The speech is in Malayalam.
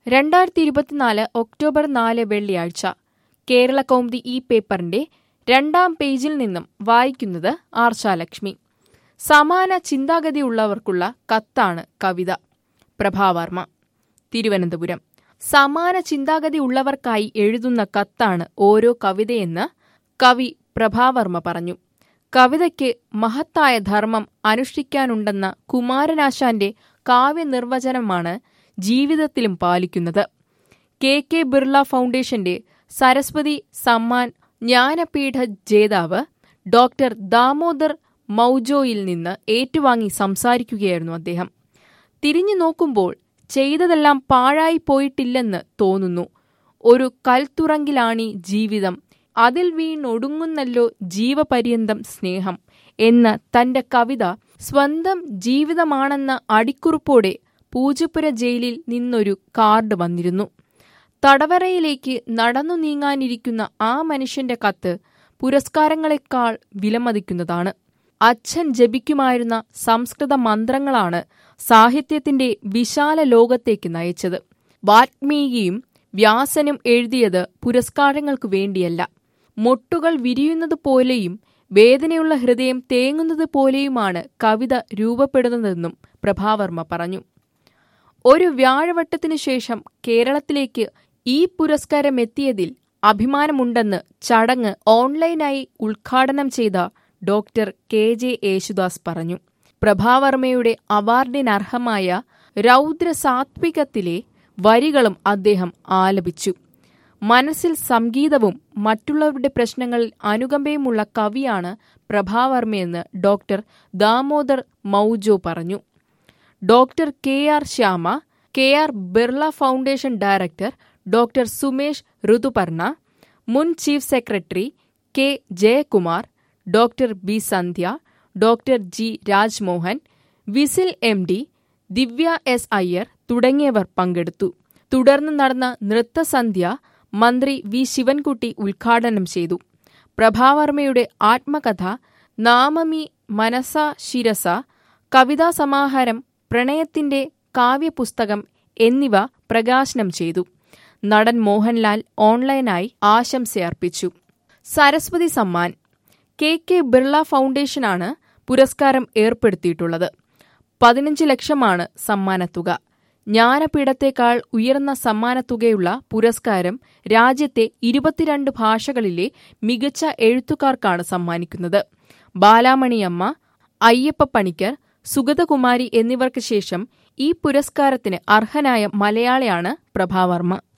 രണ്ടായിരത്തി ഇരുപത്തിനാല് ഒക്ടോബർ നാല് വെള്ളിയാഴ്ച കേരള കൗമുദി ഈ പേപ്പറിന്റെ രണ്ടാം പേജിൽ നിന്നും വായിക്കുന്നത് ആർച്ചാലക്ഷ്മി സമാന ചിന്താഗതിയുള്ളവർക്കുള്ള കത്താണ് കവിത പ്രഭാവർമ്മ തിരുവനന്തപുരം സമാന ചിന്താഗതി ഉള്ളവർക്കായി എഴുതുന്ന കത്താണ് ഓരോ കവിതയെന്ന് കവി പ്രഭാവർമ്മ പറഞ്ഞു കവിതയ്ക്ക് മഹത്തായ ധർമ്മം അനുഷ്ഠിക്കാനുണ്ടെന്ന കുമാരനാശാന്റെ കാവ്യനിർവചനമാണ് ജീവിതത്തിലും പാലിക്കുന്നത് കെ കെ ബിർള ഫൗണ്ടേഷന്റെ സരസ്വതി സമ്മാൻ ജ്ഞാനപീഠ ജേതാവ് ഡോക്ടർ ദാമോദർ മൗജോയിൽ നിന്ന് ഏറ്റുവാങ്ങി സംസാരിക്കുകയായിരുന്നു അദ്ദേഹം തിരിഞ്ഞു നോക്കുമ്പോൾ ചെയ്തതെല്ലാം പാഴായി പോയിട്ടില്ലെന്ന് തോന്നുന്നു ഒരു കൽത്തുറങ്കിലാണീ ജീവിതം അതിൽ വീണൊടുങ്ങുന്നല്ലോ ജീവപര്യന്തം സ്നേഹം എന്ന തന്റെ കവിത സ്വന്തം ജീവിതമാണെന്ന അടിക്കുറിപ്പോടെ പൂജപ്പുര ജയിലിൽ നിന്നൊരു കാർഡ് വന്നിരുന്നു തടവറയിലേക്ക് നടന്നു നീങ്ങാനിരിക്കുന്ന ആ മനുഷ്യന്റെ കത്ത് പുരസ്കാരങ്ങളെക്കാൾ വിലമതിക്കുന്നതാണ് അച്ഛൻ ജപിക്കുമായിരുന്ന സംസ്കൃത മന്ത്രങ്ങളാണ് സാഹിത്യത്തിന്റെ വിശാല ലോകത്തേക്ക് നയിച്ചത് വാൽമീകിയും വ്യാസനും എഴുതിയത് പുരസ്കാരങ്ങൾക്കു വേണ്ടിയല്ല മൊട്ടുകൾ വിരിയുന്നത് പോലെയും വേദനയുള്ള ഹൃദയം തേങ്ങുന്നത് പോലെയുമാണ് കവിത രൂപപ്പെടുന്നതെന്നും പ്രഭാവർമ്മ പറഞ്ഞു ഒരു വ്യാഴവട്ടത്തിനു ശേഷം കേരളത്തിലേക്ക് ഈ പുരസ്കാരം എത്തിയതിൽ അഭിമാനമുണ്ടെന്ന് ചടങ്ങ് ഓൺലൈനായി ഉദ്ഘാടനം ചെയ്ത ഡോക്ടർ കെ ജെ യേശുദാസ് പറഞ്ഞു പ്രഭാവർമ്മയുടെ അവാർഡിനർഹമായ രൗദ്രസാത്വികത്തിലെ വരികളും അദ്ദേഹം ആലപിച്ചു മനസ്സിൽ സംഗീതവും മറ്റുള്ളവരുടെ പ്രശ്നങ്ങളിൽ അനുകമ്പയുമുള്ള കവിയാണ് പ്രഭാവർമ്മയെന്ന് ഡോക്ടർ ദാമോദർ മൗജോ പറഞ്ഞു doctor K R Shyama K R Birla foundation director doctor Sumesh Rituparna മുൻ chief secretary K Jayakumar doctor B Sandhya doctor G Rajmohan VISL M D Divya S Iyer തുടങ്ങിയവർ പങ്കെടുത്തു തുടർന്ന് നടന്ന നൃത്തസന്ധ്യ മന്ത്രി വി ശിവൻകുട്ടി ഉദ്ഘാടനം ചെയ്തു പ്രഭാവർമ്മയുടെ ആത്മകഥ നാമമി മനസ ശിരസ കവിതാസമാഹാരം പ്രണയത്തിന്റെ കാവ്യപുസ്തകം എന്നിവ പ്രകാശനം ചെയ്തു നടൻ മോഹൻലാൽ ഓൺലൈനായി ആശംസയർപ്പിച്ചു സരസ്വതി സമ്മാൻ കെ കെ ബിർള ഫൗണ്ടേഷനാണ് പുരസ്കാരം ഏർപ്പെടുത്തിയിട്ടുള്ളത് പതിനഞ്ച് ലക്ഷമാണ് സമ്മാനത്തുക ജ്ഞാനപീഠത്തേക്കാൾ ഉയർന്ന സമ്മാനത്തുകയുള്ള പുരസ്കാരം രാജ്യത്തെ ഇരുപത്തിരണ്ട് ഭാഷകളിലെ മികച്ച എഴുത്തുകാർക്കാണ് സമ്മാനിക്കുന്നത് ബാലാമണിയമ്മ അയ്യപ്പ പണിക്കർ സുഗതകുമാരി എന്നിവർക്ക് ശേഷം ഈ പുരസ്കാരത്തിന് അർഹനായ മലയാളിയാണ് പ്രഭാവർമ്മ